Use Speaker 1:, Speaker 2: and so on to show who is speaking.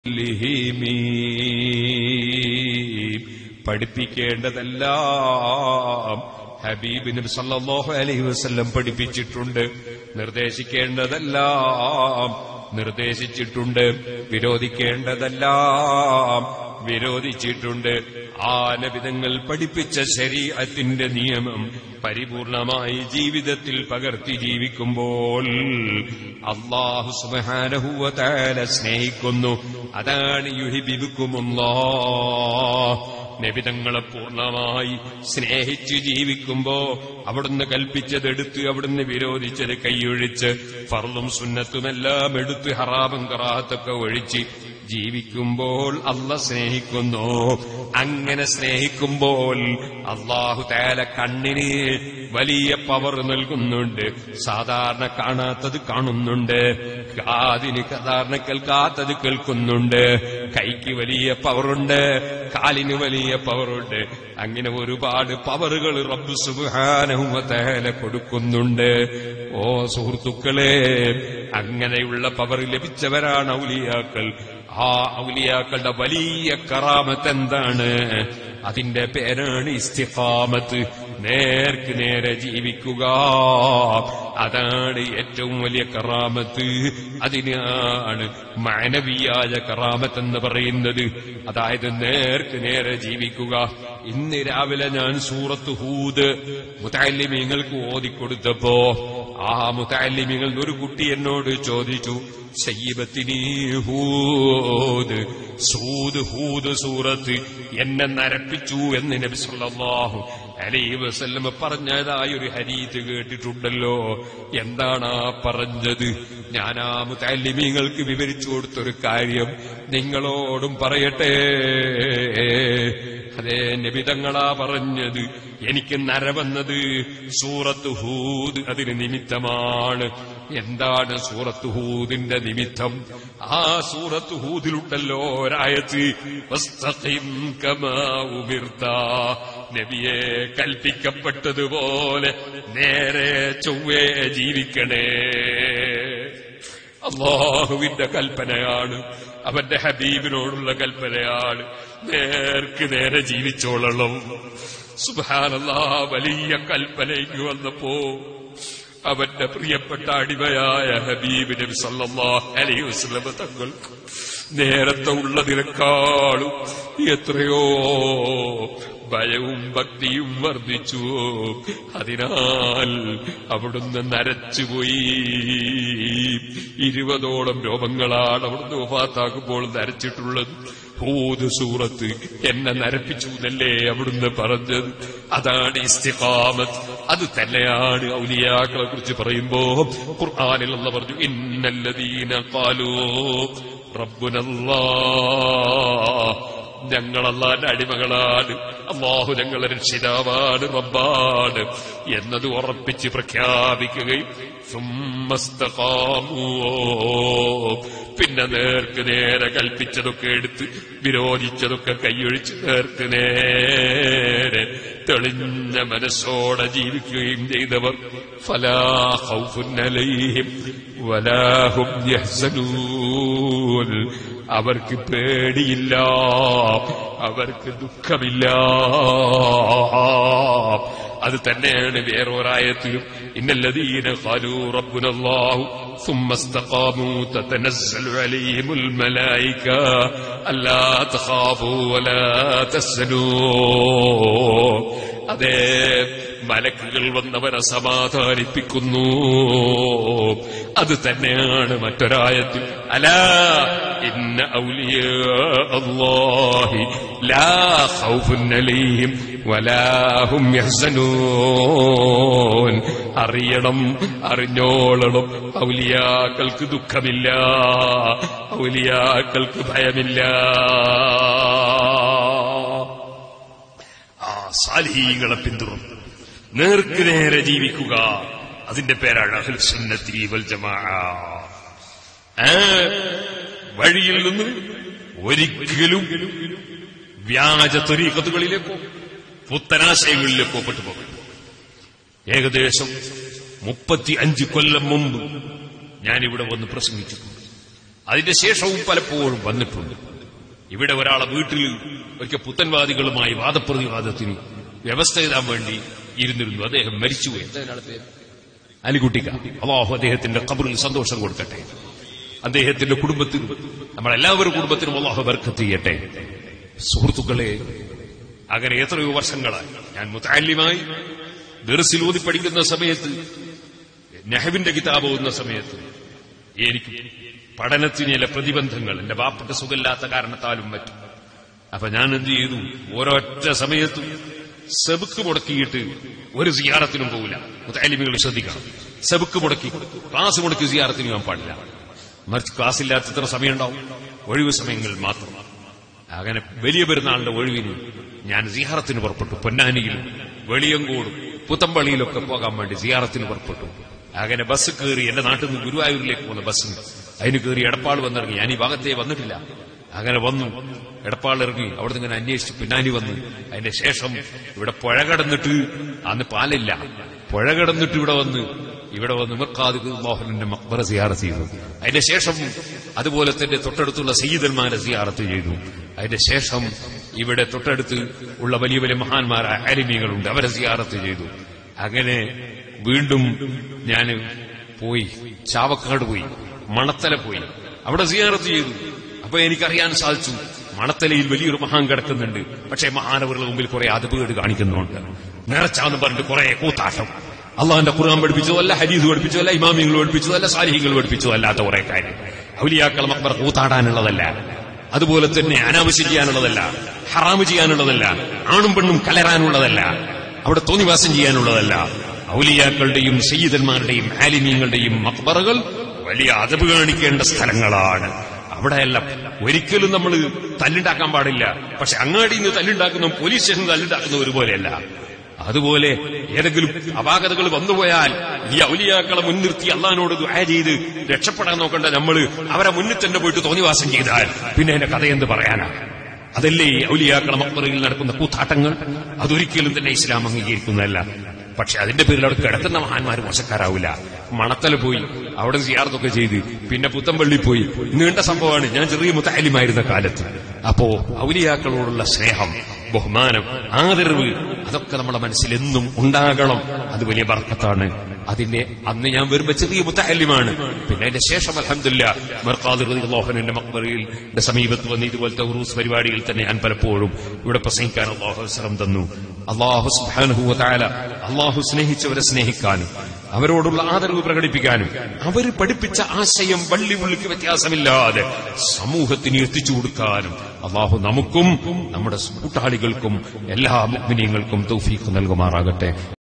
Speaker 1: ലിഹിമീ. പഠിപ്പിക്കേണ്ടതെല്ലാം ഹബീബ് നബി സല്ലല്ലാഹു അലൈഹി വസല്ലം പഠിപ്പിച്ചിട്ടുണ്ട് നിർദ്ദേശിക്കേണ്ടതെല്ലാം നിർദ്ദേശിച്ചിട്ടുണ്ട് വിരോധിക്കേണ്ടതെല്ലാം വിരോധിച്ചിട്ടുണ്ട് ആ നബിതങ്ങൾ പഠിപ്പിച്ച ശരീഅത്തിന്റെ നിയമം പരിപൂർണമായി ജീവിതത്തിൽ പകർത്തി ജീവിക്കുമ്പോൾ അള്ളാഹു സുബാനഹുവല സ്നേഹിക്കുന്നു അതാണ് യുഹിബിബുക്കുമുള്ളോ നബിതങ്ങളെ പൂർണ്ണമായി സ്നേഹിച്ച് ജീവിക്കുമ്പോ അവിടുന്ന് കൽപ്പിച്ചതെടുത്ത് അവിടുന്ന് വിരോധിച്ചത് കൈയൊഴിച്ച് ഫർളും സുന്നത്തുമെല്ലാം എടുത്ത് ഹറാമും കറാത്തൊക്കെ ഒഴിച്ച് ജീവിക്കുമ്പോൾ അല്ല സ്നേഹിക്കുന്നു അങ്ങനെ സ്നേഹിക്കുമ്പോൾ അള്ളാഹു തേല കണ്ണിന് വലിയ പവർ നൽകുന്നുണ്ട് സാധാരണ കാണാത്തത് കാണുന്നുണ്ട് കാതിന് സാധാരണ കേൾക്കാത്തത് കേൾക്കുന്നുണ്ട് കൈക്ക് വലിയ പവറുണ്ട് കാലിന് വലിയ പവറുണ്ട് അങ്ങനെ ഒരുപാട് പവറുകൾ റബ്ബ് സുബാനഹുല കൊടുക്കുന്നുണ്ട് ഓ സുഹൃത്തുക്കളെ അങ്ങനെയുള്ള പവർ ലഭിച്ചവരാണ് ഔലിയാക്കൾ ആ ഔലിയാക്കളുടെ വലിയ കറാമത്ത് എന്താണ് അതിന്റെ പേരാണ് ഇസ്തിഫാമത്ത് നേർക്ക് നേരെ ജീവിക്കുക അതാണ് ഏറ്റവും വലിയ കറാമത്ത് അതിനാണ് മാനവീയായ കറാമത്ത് എന്ന് പറയുന്നത് അതായത് നേർക്ക് നേരെ ജീവിക്കുക ഇന്ന് രാവിലെ ഞാൻ സൂറത്ത് ഹൂദ് മുത്താലിമീങ്ങൾക്ക് ഓതിക്കൊടുത്തപ്പോ ആ മുത്താലിമീങ്ങൾ ഒരു കുട്ടി എന്നോട് ചോദിച്ചു സയ്യിബത്തിനി ഹൂദ് സൂദ് ഹൂദ് സൂറത്ത് എന്നെ നരപ്പിച്ചു എന്ന് നബി സല്ലല്ലാഹു അലൈഹി വസല്ലം പറഞ്ഞതായി ഒരു ഹരീത്ത് കേട്ടിട്ടുണ്ടല്ലോ എന്താണ് ആ പറഞ്ഞത് ഞാൻ ആ മുത്തല്ലിമീങ്ങൾക്ക് വിവരിച്ചു കൊടുത്തൊരു കാര്യം നിങ്ങളോടും പറയട്ടെ അതേ നബിതങ്ങളാ പറഞ്ഞത് എനിക്ക് നരവന്നത് സൂറത്ത് ഹൂദ് അതിന് നിമിത്തമാണ് എന്താണ് സൂറത്ത് ഹൂദിന്റെ നിമിത്തം ആ സൂറത്ത് ഹൂദിലുണ്ടല്ലോ ഒരായത്ത് വസ്തഖിം കമാ ഉമിർത്ത നബിയെ കൽപ്പിക്കപ്പെട്ടതുപോലെ നേരെ ചൊവ്വേ ജീവിക്കണേ അള്ളാഹുവിന്റെ കൽപ്പനയാണ് അവന്റെ ഹബീബിനോടുള്ള കൽപ്പനയാണ് നേർക്ക് നേരെ ജീവിച്ചോളണം സുബാനല്ലാ വലിയ കൽപ്പനയ്ക്ക് വന്നപ്പോ അവന്റെ പ്രിയപ്പെട്ട അടിമയായ ഹബീബ് നബി സല്ലല്ലാഹു അലൈഹി വസല്ലം തങ്ങൾ നേരത്തെ ഉള്ളതിനേക്കാളും എത്രയോ ഭയവും ഭക്തിയും വർദ്ധിച്ചു അതിനാൽ അവിടുന്ന് നരച്ചുപോയി ഇരുപതോളം രോഗങ്ങളാണ് അവിടുന്ന് വഫാത്താക്കുമ്പോൾ നരച്ചിട്ടുള്ളത് ഹൂദ് സൂറത്ത് എന്നെ നരപ്പിച്ചു എന്നല്ലേ അവിടുന്ന് പറഞ്ഞത് അതാണ് ഇസ്തിഖാമത്ത് അത് തന്നെയാണ് ഔലിയാക്കളെ കുറിച്ച് പറയുമ്പോ ഖുർആാനിൽ എന്ന് പറഞ്ഞു ഇന്നല്ലദീന കാലോ റബ്ബുനല്ലാ ഞങ്ങളല്ലാന്റെ അടിമകളാണ് അള്ളാഹു ഞങ്ങളെ രക്ഷിതാവാണ് റബ്ബാണ് എന്നത് ഉറപ്പിച്ച് പ്രഖ്യാപിക്കുകയും സുമ്മസ്തകാമോ പിന്നെ നേർക്ക് നേരെ കൽപ്പിച്ചതൊക്കെ എടുത്ത് വിരോധിച്ചതൊക്കെ കൈയൊഴിച്ച് നേർക്ക് നേരെ തെളിഞ്ഞ മനസ്സോടെ ജീവിക്കുകയും ചെയ്തവർ ഫലാ ഖൗഫുൻ അലൈഹിം വലാഹും യഹ്സനൂൻ അവർക്ക് പേടിയില്ല അവർക്ക് ദുഃഖമില്ല അത് തന്നെയാണ് വേറൊരായത്തിലും ഇന്നല്ലദീന ഖാലൂ റബ്ബുനല്ലാഹു ثم استقاموا تتنزل عليهم الملائكة ألا تخافوا ولا تحزنوا അതേ മലക്കുകൾ വന്നവരെ സമാധാനിപ്പിക്കുന്നു അത് തന്നെയാണ് മറ്റൊരായത്തിൽ അലാ ഇന്ന ഔലിയ അല്ലാഹി ലാ ഖൗഫുൻ അലൈഹിം വലാഹും യഹ്സനൂൻ അറിയണം അറിഞ്ഞോളണം ഔലിയാക്കൾക്ക് ദുഃഖമില്ല ഔലിയാക്കൾക്ക് ഭയമില്ല ആ സാലിഹീങ്ങളെ പിന്തുടർന്ന് നേർക്ക് നേരെ ജീവിക്കുക അതിന്റെ പേരാണ് അഹ്ൽ സുന്നത്തി വൽ ജമാ വഴിയിൽ നിന്ന് ഒരിക്കലും വ്യാജ ത്വരീക്കത്തുകളിലേക്കോ പുത്തനാശയങ്ങളിലേക്കോ പെട്ടുപോകും ഏകദേശം മുപ്പത്തി അഞ്ച് കൊല്ലം മുമ്പ് ഞാനിവിടെ വന്ന് പ്രസംഗിച്ചിട്ടുണ്ട് അതിന്റെ ശേഷവും പലപ്പോഴും വന്നിട്ടുണ്ട് ഇവിടെ ഒരാളെ വീട്ടിൽ ഒരിക്കൽ പുത്തൻവാദികളുമായി വാദപ്രതിവാദത്തിന് വ്യവസ്ഥ എഴുതാൻ വേണ്ടി ഇരുന്നിരുന്നു അദ്ദേഹം മരിച്ചുപോയി എന്താ അയാളുടെ പേര്? അലികുട്ടിക്ക അള്ളാഹു അദ്ദേഹത്തിന്റെ കബറിൽ സന്തോഷം കൊടുക്കട്ടെ അദ്ദേഹത്തിന്റെ കുടുംബത്തിനും നമ്മളെല്ലാവരും കുടുംബത്തിനും അള്ളാഹു ബർക്കത്ത് ചെയ്യട്ടെ സുഹൃത്തുക്കളെ അങ്ങനെ എത്രയോ വർഷങ്ങളായി ഞാൻ മുത്താല്യമായി ദർസിൽ ഓതി പഠിക്കുന്ന സമയത്ത് നെഹവിന്റെ കിതാബ് ഓതുന്ന സമയത്ത് എനിക്ക് പഠനത്തിന് ചില പ്രതിബന്ധങ്ങൾ എന്റെ ബാപ്പന്റെ സുഖമില്ലാത്ത കാരണത്താലും മറ്റും അപ്പൊ ഞാൻ എന്ത് ചെയ്തു ഓരോറ്റ സമയത്തും സെബുക്ക് മുടക്കിയിട്ട് ഒരു സിയാറത്തിനും പോകില്ല മുത്താലിമികൾ ശ്രദ്ധിക്കണം സെബുക്ക് മുടക്കി ക്ലാസ് മുടക്കി സിയാറത്തിന് പോകാൻ പാടില്ല മറിച്ച് ക്ലാസ് ഇല്ലാത്തത്ര സമയമുണ്ടാവും ഒഴിവ് സമയങ്ങളിൽ മാത്രം അങ്ങനെ വലിയ പെരുന്നാളിന്റെ ഒഴിവിന് ഞാൻ സിയാറത്തിന് പുറപ്പെട്ടു പൊന്നാനിയിൽ വെളിയങ്കോടും പുത്തമ്പള്ളിയിലൊക്കെ പോകാൻ വേണ്ടി സിയാറത്തിന് പുറപ്പെട്ടു അങ്ങനെ ബസ് കയറി എന്റെ നാട്ടിൽ നിന്ന് ഗുരുവായൂരിലേക്ക് പോകുന്ന ബസ് അതിന് കയറി എടപ്പാൾ വന്നിറങ്ങി ഞാൻ ഈ ഭാഗത്തേ വന്നിട്ടില്ല അങ്ങനെ വന്നു എടപ്പാൾ ഇറങ്ങി അവിടെ ഇങ്ങനെ അന്വേഷിച്ച് പിന്നാനി വന്നു അതിന്റെ ശേഷം ഇവിടെ പുഴ കടന്നിട്ട് അന്ന് പാലില്ല പുഴ കടന്നിട്ട് ഇവിടെ വന്ന് ഇവിടെ വന്ന് മിർക്കാദ് മോഹനന്റെ മക്ബറ സിയാറത്ത് ചെയ്തു അതിന്റെ ശേഷം അതുപോലെ തന്നെ തൊട്ടടുത്തുള്ള സയ്യിദന്മാരെ സിയാറത്ത് ചെയ്തു അതിന്റെ ശേഷം ഇവിടെ തൊട്ടടുത്ത് ഉള്ള വലിയ വലിയ മഹാന്മാരായ അലിമികളുണ്ട് അവരെ സിയാറത്ത് ചെയ്തു അങ്ങനെ വീണ്ടും ഞാൻ പോയി ചാവക്കാട് പോയി മണത്തല പോയി അവിടെ സിയാറത്ത് ചെയ്തു അപ്പൊ എനിക്കറിയാൻ സാധിച്ചു മണത്തലയിൽ വലിയൊരു മഹാൻ കിടക്കുന്നുണ്ട് പക്ഷേ മഹാനവരുടെ മുമ്പിൽ കുറെ അതുപേട് കാണിക്കുന്നുണ്ട് നിറച്ചാന്ന് പറഞ്ഞിട്ട് കുറെ കൂത്താട്ടം അള്ളാഹിന്റെ ഖുർആൻ പഠിപ്പിച്ചതല്ല ഹരീസ് പഠിപ്പിച്ചതല്ല ഇമാമിങ്ങൾ പഠിപ്പിച്ചതല്ല സാലിഹിങ്ങൾ പഠിപ്പിച്ചതല്ലാത്ത കുറെ കാര്യം ഔലിയാക്കൾ മക്ബർ കൂത്താടാനുള്ളതല്ല അതുപോലെ തന്നെ അനാവശ്യം ചെയ്യാനുള്ളതല്ല ഹറാമ് ചെയ്യാനുള്ളതല്ല ആണും പെണ്ണും കലരാനുള്ളതല്ല അവിടെ തോന്നിവാസം ചെയ്യാനുള്ളതല്ല ഔലിയാക്കളുടെയും സയ്യിദന്മാരുടെയും ആലിമീങ്ങളുടെയും മക്ബറുകൾ വലിയ അതവ് കാണിക്കേണ്ട സ്ഥലങ്ങളാണ് അവിടെയല്ല ഒരിക്കലും നമ്മൾ തല്ലുണ്ടാക്കാൻ പാടില്ല പക്ഷെ അങ്ങാടിയിൽ നിന്ന് തല്ലുണ്ടാക്കുന്ന പോലീസ് സ്റ്റേഷൻ തല്ലുണ്ടാക്കുന്ന ഒരുപോലെയല്ല അതുപോലെ ഏതെങ്കിലും അപാകതകൾ വന്നുപോയാൽ ഈ ഔലിയാക്കളെ മുൻനിർത്തി അള്ളഹാനോട് ദുആ ചെയ്ത് രക്ഷപ്പെടാൻ നോക്കേണ്ട നമ്മൾ അവരെ മുന്നിൽ തന്നെ പോയിട്ട് തോന്നിവാസം ചെയ്താൽ പിന്നെ എന്റെ കഥയെന്ത് പറയാനാ അതല്ലേ ഈ ഔലിയാക്കളെ മക്ബറയിൽ നടക്കുന്ന കൂത്താട്ടങ്ങൾ അതൊരിക്കലും തന്നെ ഇസ്ലാം അംഗീകരിക്കുന്നതല്ല പക്ഷെ അതിന്റെ പേരിൽ അവിടെ കിടക്കുന്ന മഹാന്മാർ മോശക്കാരാവില്ല മണത്തല പോയി അവിടെ സിയാർത്തൊക്കെ ചെയ്ത് പിന്നെ പുത്തമ്പള്ളി പോയി നീണ്ട സംഭവമാണ് ഞാൻ ചെറിയ മുത്താലിമായിരുന്ന കാലത്ത് അപ്പോ ഔലിയാക്കളോടുള്ള സ്നേഹം ബഹുമാനം ആദരവ് അതൊക്കെ നമ്മുടെ മനസ്സിൽ എന്നും ഉണ്ടാകണം അത് വലിയ ബർക്കത്താണ് അതിന്റെ അന്ന് ഞാൻ വരുമ്പോ ചെറിയ മുത്താലിമാണ് പിന്നെ അതിന്റെ ശേഷം അലഹമില്ല മെർക്കാദിന്റെ മക്ബറയിൽ സമീപത്ത് വന്ന് ഇതുപോലത്തെ ഉറൂസ് പരിപാടിയിൽ തന്നെ ഞാൻ പലപ്പോഴും ഇവിടെ പ്രസംഗിക്കാൻ അള്ളാഹു അവസരം തന്നു അള്ളാഹു സുബാനുഭൂവ താല അള്ളാഹു സ്നേഹിച്ചവരെ സ്നേഹിക്കാനും അവരോടുള്ള ആദരവ് പ്രകടിപ്പിക്കാനും അവർ പഠിപ്പിച്ച ആശയം വള്ളി ഉള്ളിക്ക് വ്യത്യാസമില്ലാതെ സമൂഹത്തിന് എത്തിച്ചു കൊടുക്കാനും അള്ളാഹു നമുക്കും നമ്മുടെ കൂട്ടാളികൾക്കും എല്ലാ മുഗ്മിനിയങ്ങൾക്കും തൗഫീഖ് നൽകുമാറാകട്ടെ